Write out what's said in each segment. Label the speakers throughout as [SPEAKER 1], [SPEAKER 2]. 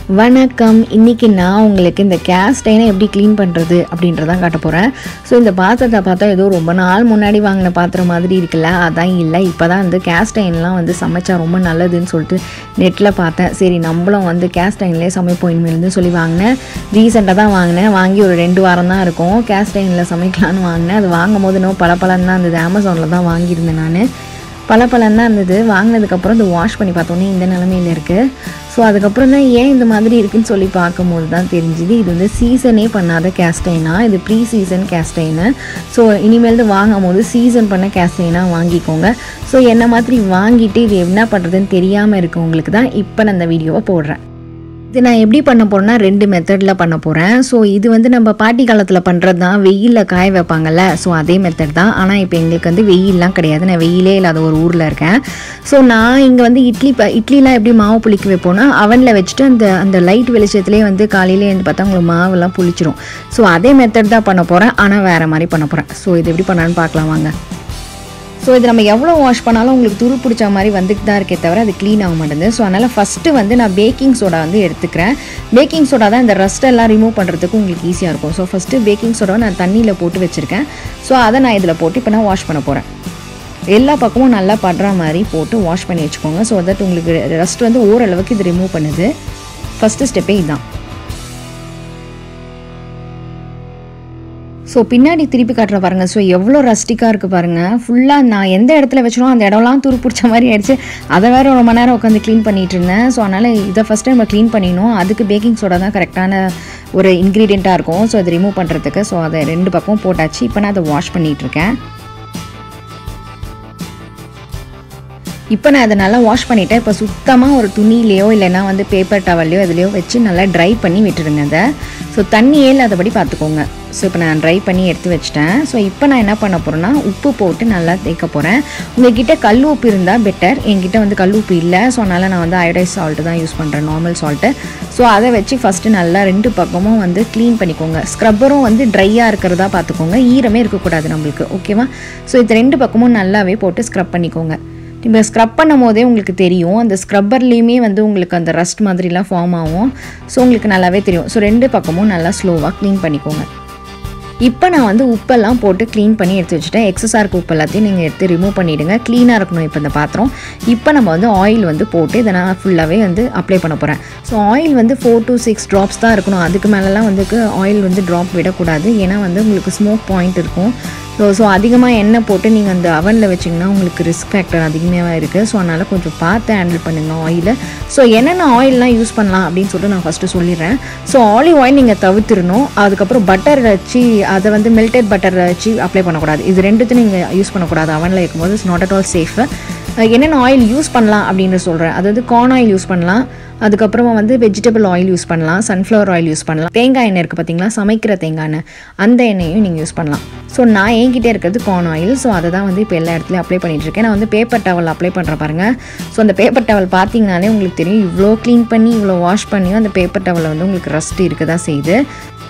[SPEAKER 1] வணக்கம் இன்னைக்கு நான் உங்களுக்கு இந்த கேஸ்டைனை எப்படி க்ளீன் பண்ணுறது அப்படின்றதான் காட்ட போகிறேன் ஸோ இந்த பாத்திரத்தை பார்த்தா ஏதோ ரொம்ப நாள் முன்னாடி வாங்கின பாத்திரம் மாதிரி இருக்குல்ல அதான் இல்லை இப்போ தான் வந்து கேஸ்டைன்லாம் வந்து சமைச்சா ரொம்ப நல்லதுன்னு சொல்லிட்டு நெட்டில் பார்த்தேன் சரி நம்மளும் வந்து கேஸ்டைன்லேயே சமைப்போம் இனிமேல்னு சொல்லி வாங்கினேன் ரீசெண்டாக தான் வாங்கினேன் வாங்கி ஒரு ரெண்டு வாரம் தான் இருக்கும் கேஸ்டைனில் சமைக்கலான்னு வாங்கினேன் அது வாங்கும் போது இன்னும் பல தான் இருந்தது அமேசானில் தான் வாங்கியிருந்தேன் நான் பல தான் இருந்தது வாங்கினதுக்கப்புறம் இது வாஷ் பண்ணி பார்த்தோன்னே இந்த நிலமையில இருக்குது ஸோ அதுக்கப்புறம் தான் ஏன் இந்த மாதிரி இருக்குன்னு சொல்லி பார்க்கும்போது தான் தெரிஞ்சுது இது வந்து சீசனே பண்ணாத கேஸ்டைனா இது ப்ரீ சீசன் கேஸ்டைனு ஸோ இனிமேல் வாங்கும் போது சீசன் பண்ண கேஸ்டைனாக வாங்கிக்கோங்க ஸோ என்ன மாதிரி வாங்கிட்டு இது என்ன பண்ணுறதுன்னு தெரியாமல் இருக்கவங்களுக்கு தான் இப்போ நான் இந்த வீடியோவை போடுறேன் இது நான் எப்படி பண்ண போறேன்னா ரெண்டு மெத்தடில் பண்ண போகிறேன் ஸோ இது வந்து நம்ம பாட்டி காலத்தில் பண்ணுறது தான் வெயிலில் காய வைப்பாங்கல்ல ஸோ அதே மெத்தட் தான் ஆனால் இப்போ எங்களுக்கு வந்து வெயிலெலாம் கிடையாது நான் வெயிலே இல்லாத ஒரு ஊரில் இருக்கேன் ஸோ நான் இங்கே வந்து இட்லி ப இட்லிலாம் எப்படி மாவு புளிக்க வைப்போம்னா அவனில் வச்சுட்டு அந்த அந்த லைட் வெளிச்சத்துலேயே வந்து காலையிலே வந்து பார்த்தா உங்களுக்கு மாவெல்லாம் புளிச்சிரும் ஸோ அதே மெத்தட் தான் பண்ண போகிறேன் ஆனால் வேறு மாதிரி பண்ண போகிறேன் ஸோ இது எப்படி பண்ணலான்னு பார்க்கலாம் வாங்க ஸோ இது நம்ம எவ்வளோ வாஷ் பண்ணாலும் உங்களுக்கு துரு பிடிச்ச மாதிரி வந்துட்டு தான் இருக்கே தவிர அது க்ளீன் ஆக மாட்டேங்குது ஸோ அதனால் ஃபஸ்ட்டு வந்து நான் பேக்கிங் சோடா வந்து எடுத்துக்கிறேன் பேக்கிங் சோடா தான் இந்த ரஸ்ட் எல்லாம் ரிமூவ் பண்ணுறதுக்கு உங்களுக்கு ஈஸியாக இருக்கும் ஸோ ஃபஸ்ட்டு பேக்கிங் சோடாவை நான் தண்ணியில் போட்டு வச்சுருக்கேன் ஸோ அதை நான் இதில் போட்டு இப்போ நான் வாஷ் பண்ண போகிறேன் எல்லா பக்கமும் நல்லா படுற மாதிரி போட்டு வாஷ் பண்ணி வச்சுக்கோங்க ஸோ தட் உங்களுக்கு ரஸ்ட் வந்து ஓரளவுக்கு இது ரிமூவ் பண்ணுது ஃபஸ்ட்டு ஸ்டெப்பே இதுதான் ஸோ பின்னாடி திருப்பி காட்டுற பாருங்க ஸோ எவ்வளோ ரஸ்டிக்காக இருக்குது பாருங்கள் ஃபுல்லாக நான் எந்த இடத்துல வச்சிடும் அந்த இடம்லாம் துரு பிடிச்ச மாதிரி ஆயிடுச்சு அதை வேற ரொம்ப நேரம் உட்காந்து க்ளீன் பண்ணிட்டு இருந்தேன் ஸோ அதனால் இதை ஃபஸ்ட்டு நம்ம க்ளீன் பண்ணிடணும் அதுக்கு பேக்கிங் சோடா தான் கரெக்டான ஒரு இன்க்ரீடியண்ட்டாக இருக்கும் ஸோ அதை ரிமூவ் பண்ணுறதுக்கு ஸோ அதை ரெண்டு பக்கமும் போட்டாச்சு இப்போ நான் அதை வாஷ் பண்ணிகிட்ருக்கேன் இப்போ நான் அதை நல்லா வாஷ் பண்ணிவிட்டேன் இப்போ சுத்தமாக ஒரு துணியிலையோ இல்லைன்னா வந்து பேப்பர் டவல்லையோ இதுலையோ வச்சு நல்லா ட்ரை பண்ணி விட்டுருங்க அதை ஸோ தண்ணியே இல்லாதபடி பார்த்துக்கோங்க ஸோ இப்போ நான் ட்ரை பண்ணி எடுத்து வச்சிட்டேன் ஸோ இப்போ நான் என்ன பண்ண போகிறேன்னா உப்பு போட்டு நல்லா தேய்க்க போகிறேன் உங்ககிட்ட கல் உப்பு இருந்தால் பெட்டர் என்கிட்ட வந்து கல் உப்பு இல்லை ஸோ அதனால் நான் வந்து அயோடைஸ் சால்ட்டு தான் யூஸ் பண்ணுறேன் நார்மல் சால்ட்டு ஸோ அதை வச்சு ஃபஸ்ட்டு நல்லா ரெண்டு பக்கமும் வந்து க்ளீன் பண்ணிக்கோங்க ஸ்க்ரப்பரும் வந்து ட்ரையாக இருக்கிறதா பார்த்துக்கோங்க ஈரமே இருக்கக்கூடாது நம்மளுக்கு ஓகேவா ஸோ இது ரெண்டு பக்கமும் நல்லாவே போட்டு ஸ்க்ரப் பண்ணிக்கோங்க இப்போ ஸ்க்ரப் பண்ணும் போதே உங்களுக்கு தெரியும் அந்த ஸ்க்ரப்பர்லேயுமே வந்து உங்களுக்கு அந்த ரஸ்ட் மாதிரிலாம் ஃபார்ம் ஆகும் ஸோ உங்களுக்கு நல்லாவே தெரியும் ஸோ ரெண்டு பக்கமும் நல்லா ஸ்லோவாக க்ளீன் பண்ணிக்கோங்க இப்போ நான் வந்து உப்பெல்லாம் போட்டு க்ளீன் பண்ணி எடுத்து வச்சுட்டேன் எக்ஸஸாக இருக்க உப்பு எல்லாத்தையும் நீங்கள் எடுத்து ரிமூவ் பண்ணிவிடுங்க க்ளீனாக இருக்கணும் இப்போ இந்த பாத்திரம் இப்போ நம்ம வந்து ஆயில் வந்து போட்டு இதை நான் ஃபுல்லாகவே வந்து அப்ளை பண்ண போகிறேன் ஸோ ஆயில் வந்து ஃபோர் டு சிக்ஸ் ட்ராப்ஸ் தான் இருக்கணும் அதுக்கு மேலெலாம் வந்து ஆயில் வந்து ட்ராப் விடக்கூடாது ஏன்னா வந்து உங்களுக்கு ஸ்மோக் பாயிண்ட் இருக்கும் ஸோ ஸோ அதிகமாக எண்ணெய் போட்டு நீங்கள் அந்த அவனில் வச்சிங்கன்னா உங்களுக்கு ரிஸ்க் ஃபேக்டர் அதிகமாக இருக்குது ஸோ அதனால் கொஞ்சம் பார்த்து ஹேண்டில் பண்ணுங்கள் ஆயிலை ஸோ என்னென்ன ஆயிலெலாம் யூஸ் பண்ணலாம் அப்படின்னு சொல்லிட்டு நான் ஃபஸ்ட்டு சொல்லிடுறேன் ஸோ ஆலிவ் ஆயில் நீங்கள் தவிர்த்துடணும் அதுக்கப்புறம் பட்டர் வச்சு அதை வந்து மெல்டட் பட்டர் வச்சு அப்ளை பண்ணக்கூடாது இது ரெண்டுத்தையும் நீங்கள் யூஸ் பண்ணக்கூடாது அவனில் இருக்கும்போது it's not at all safe என்னென்ன ஆயில் யூஸ் பண்ணலாம் அப்படின்னு சொல்கிறேன் அதாவது கார்ன் ஆயில் யூஸ் பண்ணலாம் அதுக்கப்புறமா வந்து வெஜிடபிள் ஆயில் யூஸ் பண்ணலாம் சன்ஃப்ளவர் ஆயில் யூஸ் பண்ணலாம் தேங்காய் எண்ணெய் இருக்குது பார்த்தீங்களா சமைக்கிற தேங்காய் எண்ணெய் அந்த எண்ணெயும் நீங்கள் யூஸ் பண்ணலாம் ஸோ நான் என்கிட்ட இருக்கிறது கார்ன் ஆயில் ஸோ அதை தான் வந்து இப்போ எல்லா இடத்துலையும் அப்ளை பண்ணிட்டு இருக்கேன் நான் வந்து பேப்பர் டவல் அப்ளை பண்ணுற பாருங்க ஸோ அந்த பேப்பர் டவல் பார்த்தீங்கனாலே உங்களுக்கு தெரியும் இவ்வளோ க்ளீன் பண்ணி இவ்வளோ வாஷ் பண்ணியும் அந்த பேப்பர் டவலில் வந்து உங்களுக்கு ரஸ்ட் இருக்க தான் செய்யுது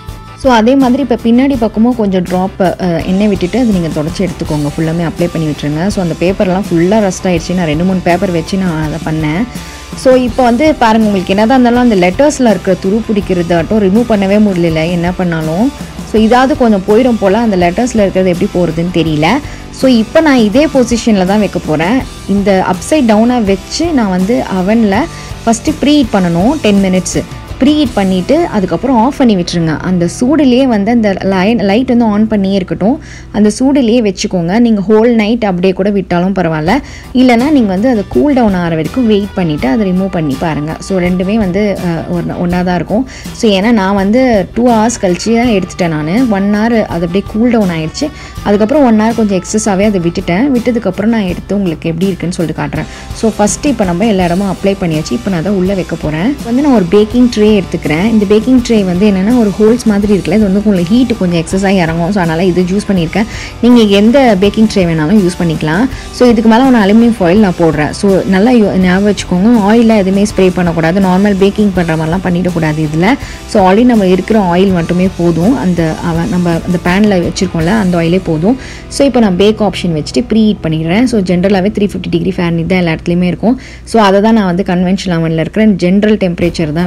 [SPEAKER 1] ஸோ அதே மாதிரி இப்போ பின்னாடி பக்கமும் கொஞ்சம் ட்ராப் எண்ணெய் விட்டுட்டு அது நீங்கள் தொடச்சி எடுத்துக்கோங்க ஃபுல்லாமே அப்ளை பண்ணி விட்டுருங்க ஸோ அந்த பேப்பர்லாம் ஃபுல்லாக ரஸ்ட் ஆகிடுச்சு நான் ரெண்டு மூணு பேப்பர் வச்சு நான் அதை பண்ணேன் ஸோ இப்போ வந்து பாருங்கள் உங்களுக்கு என்னதான் இருந்தாலும் அந்த லெட்டர்ஸில் இருக்கிற துரு பிடிக்கிறதாட்டும் ரிமூவ் பண்ணவே முடியல என்ன பண்ணாலும் ஸோ இதாவது கொஞ்சம் போயிடும் போல் அந்த லெட்டர்ஸில் இருக்கிறது எப்படி போகிறதுன்னு தெரியல ஸோ இப்போ நான் இதே பொசிஷனில் தான் வைக்க போகிறேன் இந்த அப்சைட் டவுனாக வச்சு நான் வந்து அவனில் ஃபஸ்ட்டு ப்ரீ ஹீட் பண்ணணும் டென் மினிட்ஸு ப்ரீ ஹீட் பண்ணிவிட்டு அதுக்கப்புறம் ஆஃப் பண்ணி விட்டுருங்க அந்த சூடுலேயே வந்து அந்த லைட் லைட் வந்து ஆன் பண்ணியே இருக்கட்டும் அந்த சூடுலேயே வச்சுக்கோங்க நீங்கள் ஹோல் நைட் அப்படியே கூட விட்டாலும் பரவாயில்ல இல்லைனா நீங்கள் வந்து அதை கூல் டவுன் ஆகிற வரைக்கும் வெயிட் பண்ணிவிட்டு அதை ரிமூவ் பண்ணி பாருங்கள் ஸோ ரெண்டுமே வந்து ஒன்றா தான் இருக்கும் ஸோ ஏன்னா நான் வந்து டூ ஹவர்ஸ் கழிச்சு தான் எடுத்துட்டேன் நான் ஒன் ஹவர் அது அப்படியே கூல் டவுன் ஆயிடுச்சு அதுக்கப்புறம் ஒன் ஹவர் கொஞ்சம் எக்ஸஸாகவே அதை விட்டுட்டேன் விட்டதுக்கப்புறம் நான் எடுத்து உங்களுக்கு எப்படி இருக்குன்னு சொல்லிட்டு காட்டுறேன் ஸோ ஃபஸ்ட்டு இப்போ நம்ம எல்லா இடமும் அப்ளை பண்ணியாச்சு இப்போ நான் அதை உள்ளே வைக்க போகிறேன் வந்து நான் ஒரு பேக்கிங் ட்ரே எடுத்துக்கிறேன் இந்த பேக்கிங் ட்ரே வந்து என்னென்னா ஒரு ஹோல்ஸ் மாதிரி இருக்குல்ல இது வந்து உங்களுக்கு ஹீட்டு கொஞ்சம் எக்ஸஸாக இறங்கும் ஸோ அதனால் இது யூஸ் பண்ணியிருக்கேன் நீங்கள் எந்த பேக்கிங் ட்ரே வேணாலும் யூஸ் பண்ணிக்கலாம் ஸோ இதுக்கு மேலே ஒரு அலுமினியம் ஃபாயில் நான் போடுறேன் ஸோ நல்லா ஞாபகம் வச்சுக்கோங்க ஆயிலில் எதுவுமே ஸ்ப்ரே பண்ணக்கூடாது நார்மல் பேக்கிங் பண்ணுற மாதிரிலாம் பண்ணிடக்கூடாது இதில் ஸோ ஆல்ரெடி நம்ம இருக்கிற ஆயில் மட்டுமே போதும் அந்த நம்ம அந்த பேனில் வச்சுருக்கோம்ல அந்த ஆயிலே போதும் ஸோ இப்போ நான் பேக் ஆப்ஷன் வச்சுட்டு ப்ரீ ஹீட் பண்ணிடுறேன் ஸோ ஜென்ரலாகவே த்ரீ ஃபிஃப்டி டிகிரி ஃபேன் தான் எல்லா இடத்துலையுமே இருக்கும் ஸோ அதை தான் நான் வந்து கன்வென்ஷனல் அவனில் இருக்கிற ஜென்ரல் டெம்பரேச்சர் தான் வச்சு நான் அதை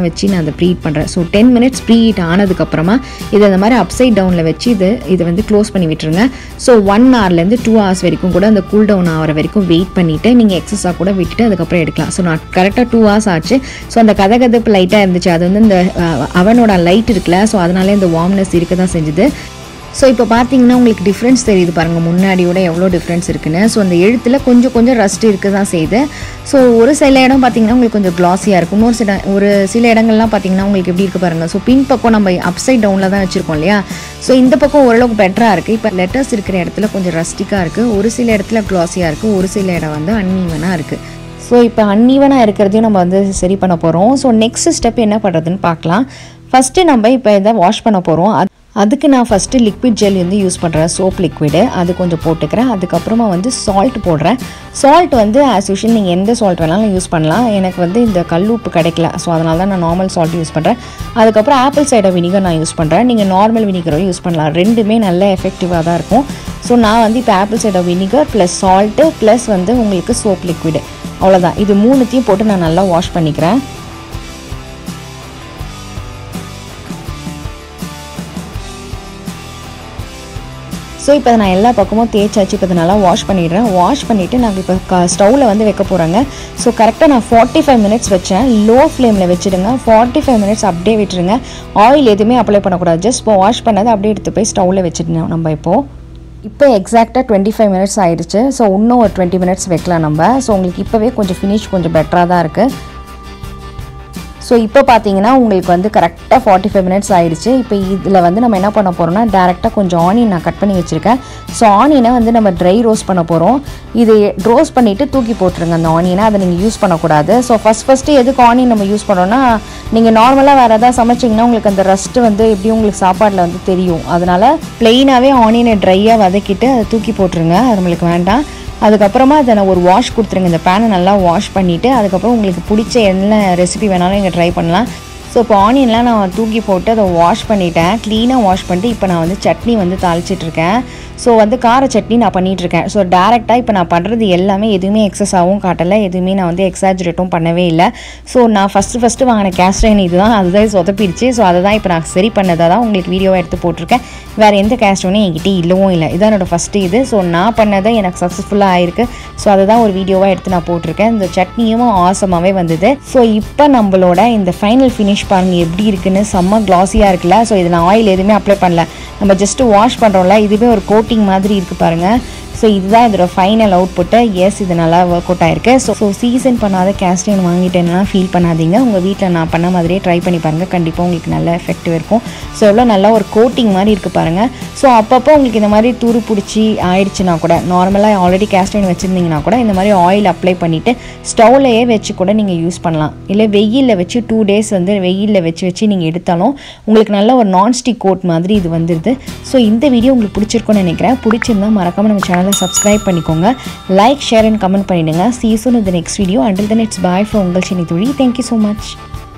[SPEAKER 1] அதை ப்ரீ ஹீட் பண்ணுறேன் so ten minutes preheat ஆனதுக்கப்புறமா இதை இந்த மாதிரி அப்சைட் டவுனில் வச்சு இது இதை வந்து க்ளோஸ் பண்ணி விட்டுருங்க ஸோ ஒன் ஹவர்லேருந்து டூ ஹவர்ஸ் வரைக்கும் கூட அந்த கூல் டவுன் ஆகிற வரைக்கும் வெயிட் பண்ணிவிட்டு நீங்கள் எக்ஸஸாக கூட விட்டுட்டு அதுக்கப்புறம் எடுக்கலாம் ஸோ நான் கரெக்டாக டூ ஹவர்ஸ் ஆச்சு ஸோ அந்த கதகதப்பு லைட்டாக இருந்துச்சு அது வந்து இந்த அஹ், அவனோட லைட் இருக்குல்ல ஸோ அதனாலே இந்த வார்ம்னஸ் இருக்க தான் செஞ்சுது ஸோ இப்போ பார்த்தீங்கன்னா உங்களுக்கு டிஃப்ரென்ஸ் தெரியுது பாருங்கள் முன்னாடியோட எவ்வளோ டிஃப்ரென்ஸ் இருக்குன்னு ஸோ அந்த எழுத்தில் கொஞ்சம் கொஞ்சம் ரஸ்ட் இருக்க தான் செய்யுது ஸோ ஒரு சில இடம் பார்த்தீங்கன்னா உங்களுக்கு கொஞ்சம் கிளாஸியாக இருக்கும் இன்னொரு சில ஒரு சில இடங்கள்லாம் பார்த்தீங்கன்னா உங்களுக்கு எப்படி இருக்குது பாருங்கள் ஸோ பின் பக்கம் நம்ம அப்சைட் டவுனில் தான் வச்சுருக்கோம் இல்லையா ஸோ இந்த பக்கம் ஓரளவுக்கு பெட்டராக இருக்குது இப்போ லெட்டர்ஸ் இருக்கிற இடத்துல கொஞ்சம் ரஸ்டிக்காக இருக்குது ஒரு சில இடத்துல கிளாஸியாக இருக்குது ஒரு சில இடம் வந்து அன்ஈவனாக இருக்குது ஸோ இப்போ அன்ஈவனாக இருக்கிறதையும் நம்ம வந்து சரி பண்ண போகிறோம் ஸோ நெக்ஸ்ட் ஸ்டெப் என்ன பண்ணுறதுன்னு பார்க்கலாம் ஃபஸ்ட்டு நம்ம இப்போ இதை வாஷ் பண்ண போகிறோம் அது அதுக்கு நான் ஃபஸ்ட்டு லிக்விட் ஜெல் வந்து யூஸ் பண்ணுறேன் சோப் லிக்விடு அது கொஞ்சம் போட்டுக்கிறேன் அதுக்கப்புறமா வந்து சால்ட் போடுறேன் சால்ட் வந்து ஆஸ் யூஷுவல் நீங்கள் எந்த சால்ட் வேணாலும் யூஸ் பண்ணலாம் எனக்கு வந்து இந்த கல் உப்பு கிடைக்கல ஸோ அதனால தான் நான் நார்மல் சால்ட் யூஸ் பண்ணுறேன் அதுக்கப்புறம் ஆப்பிள் சைடர் வினிகர் நான் யூஸ் பண்ணுறேன் நீங்கள் நார்மல் வினிகரும் யூஸ் பண்ணலாம் ரெண்டுமே நல்ல எஃபெக்டிவாக தான் இருக்கும் ஸோ நான் வந்து இப்போ apple cider vinegar plus salt plus வந்து உங்களுக்கு சோப் லிக்விடு அவ்வளோதான் இது மூணுத்தையும் போட்டு நான் நல்லா வாஷ் பண்ணிக்கிறேன் ஸோ இப்போ நான் எல்லா பக்கமும் தேய்ச்சாச்சு இப்போ இதை நல்லா வாஷ் பண்ணிடுறேன் வாஷ் பண்ணிவிட்டு நான் இப்போ ஸ்டவ்வில் வந்து வைக்க போகிறேங்க ஸோ கரெக்டாக நான் ஃபார்ட்டி ஃபைவ் மினிட்ஸ் வச்சேன் லோ ஃப்ளேமில் வச்சுடுங்க ஃபார்ட்டி ஃபைவ் மினிட்ஸ் அப்படியே விட்டுருங்க ஆயில் எதுவுமே அப்ளை பண்ணக்கூடாது ஜஸ்ட் இப்போ வாஷ் பண்ணதை அப்படியே எடுத்து போய் ஸ்டவ்வில் வச்சுட்டோம் நம்ம இப்போது இப்போ எக்ஸாக்டாக டுவெண்ட்டி ஃபைவ் மினிட்ஸ் ஆயிடுச்சு ஸோ இன்னும் ஒரு டுவெண்ட்டி மினிட்ஸ் வைக்கலாம் நம்ம ஸோ உங்களுக்கு இப்போவே கொஞ்சம் ஃபினிஷ் கொஞ்சம் பெட்டராக தான் இருக்குது ஸோ இப்போ பார்த்தீங்கன்னா உங்களுக்கு வந்து கரெக்டாக ஃபார்ட்டி ஃபைவ் மினிட்ஸ் ஆயிடுச்சு இப்போ இதில் வந்து நம்ம என்ன பண்ண போகிறோம்னா டேரெக்டாக கொஞ்சம் ஆனியன் நான் கட் பண்ணி வச்சுருக்கேன் ஸோ ஆனியனை வந்து நம்ம ட்ரை ரோஸ்ட் பண்ண போகிறோம் இது ரோஸ்ட் பண்ணிவிட்டு தூக்கி போட்டுருங்க அந்த ஆனியனை அதை நீங்கள் யூஸ் பண்ணக்கூடாது ஸோ ஃபஸ்ட் ஃபஸ்ட்டு எதுக்கு ஆனியன் நம்ம யூஸ் பண்ணுறோன்னா நீங்கள் நார்மலாக வேறு எதாவது சமைச்சிங்கன்னா உங்களுக்கு அந்த ரஸ்ட்டு வந்து எப்படியும் உங்களுக்கு சாப்பாட்டில் வந்து தெரியும் அதனால் ப்ளெயினாகவே ஆனியனை ட்ரையாக வதக்கிட்டு அதை தூக்கி போட்டுருங்க அது நம்மளுக்கு வேண்டாம் அதுக்கப்புறமா அதை நான் ஒரு வாஷ் கொடுத்துருங்க இந்த பேனை நல்லா வாஷ் பண்ணிவிட்டு அதுக்கப்புறம் உங்களுக்கு பிடிச்ச என்ன ரெசிபி வேணாலும் நீங்கள் ட்ரை பண்ணலாம் ஸோ இப்போ ஆனியன்லாம் நான் தூக்கி போட்டு அதை வாஷ் பண்ணிட்டேன் க்ளீனாக வாஷ் பண்ணிட்டு இப்போ நான் வந்து சட்னி வந்து தாளிச்சிட்ருக்கேன் ஸோ வந்து கார சட்னி நான் பண்ணிகிட்ருக்கேன் ஸோ டேரெக்டாக இப்போ நான் பண்ணுறது எல்லாமே எதுவுமே எக்ஸஸாகவும் காட்டலை எதுவுமே நான் வந்து எக்ஸாஜரேட்டும் பண்ணவே இல்லை ஸோ நான் ஃபஸ்ட்டு ஃபஸ்ட்டு வாங்கின கேஸ்ட்ரைன் இதுதான் அதுதான் சொதப்பிடுச்சு ஸோ அதை தான் இப்போ நான் சரி பண்ணதை தான் உங்களுக்கு வீடியோவாக எடுத்து போட்டிருக்கேன் வேறு எந்த கேஸ்ட்ரோனும் என்கிட்ட இல்லவும் இல்லை இதான் என்னோடய ஃபஸ்ட்டு இது ஸோ நான் பண்ணதை எனக்கு சக்ஸஸ்ஃபுல்லாக ஆயிருக்கு ஸோ அதை தான் ஒரு வீடியோவாக எடுத்து நான் போட்டிருக்கேன் இந்த சட்னியும் ஆசமாகவே வந்தது ஸோ இப்போ நம்மளோட இந்த ஃபைனல் ஃபினிஷ் பாருங்க எப்படி இருக்குன்னு செம்ம கிளாஸியாக இருக்குல்ல ஸோ இதில் ஆயில் எதுவுமே அப்ளை பண்ணல நம்ம ஜஸ்ட்டு வாஷ் பண்ணுறோம்ல இதுவே ஒரு கோட்டிங் மாதிரி இருக்குது பாருங்கள் ஸோ இதுதான் இதோட ஃபைனல் அவுட்புட்டு எஸ் இது நல்லா ஒர்க் அவுட் ஆயிருக்கு ஸோ ஸோ சீசன் பண்ணாத கேஸ்டைன் வாங்கிட்டேன்னா ஃபீல் பண்ணாதீங்க உங்கள் வீட்டில் நான் பண்ண மாதிரியே ட்ரை பண்ணி பாருங்கள் கண்டிப்பாக உங்களுக்கு நல்ல எஃபெக்டிவ் இருக்கும் ஸோ எவ்வளோ நல்லா ஒரு கோட்டிங் மாதிரி இருக்குது பாருங்கள் ஸோ அப்பப்போ உங்களுக்கு இந்த மாதிரி துரு பிடிச்சி ஆயிடுச்சுன்னா கூட நார்மலாக ஆல்ரெடி கேஸ்டைன் வச்சுருந்தீங்கன்னா கூட இந்த மாதிரி ஆயில் அப்ளை பண்ணிவிட்டு ஸ்டவ்லையே வச்சு கூட நீங்கள் யூஸ் பண்ணலாம் இல்லை வெயிலில் வச்சு டூ டேஸ் வந்து வெயிலில் வச்சு வச்சு நீங்கள் எடுத்தாலும் உங்களுக்கு நல்ல ஒரு நான்ஸ்டிக் கோட் மாதிரி இது வந்துடுது ஸோ இந்த வீடியோ உங்களுக்கு பிடிச்சிருக்கும்னு நினைக்கிறேன் பிடிச்சிருந்தா மறக்காமல் நம்ம சேனலை சப்ஸ்கிரைப் பண்ணிக்கோங்க லைக் ஷேர் அண்ட் கமெண்ட் பண்ணிவிடுங்க சீசன் இந்த next video until then it's bye for உங்கள் சினி துளி தேங்க்யூ ஸோ மச்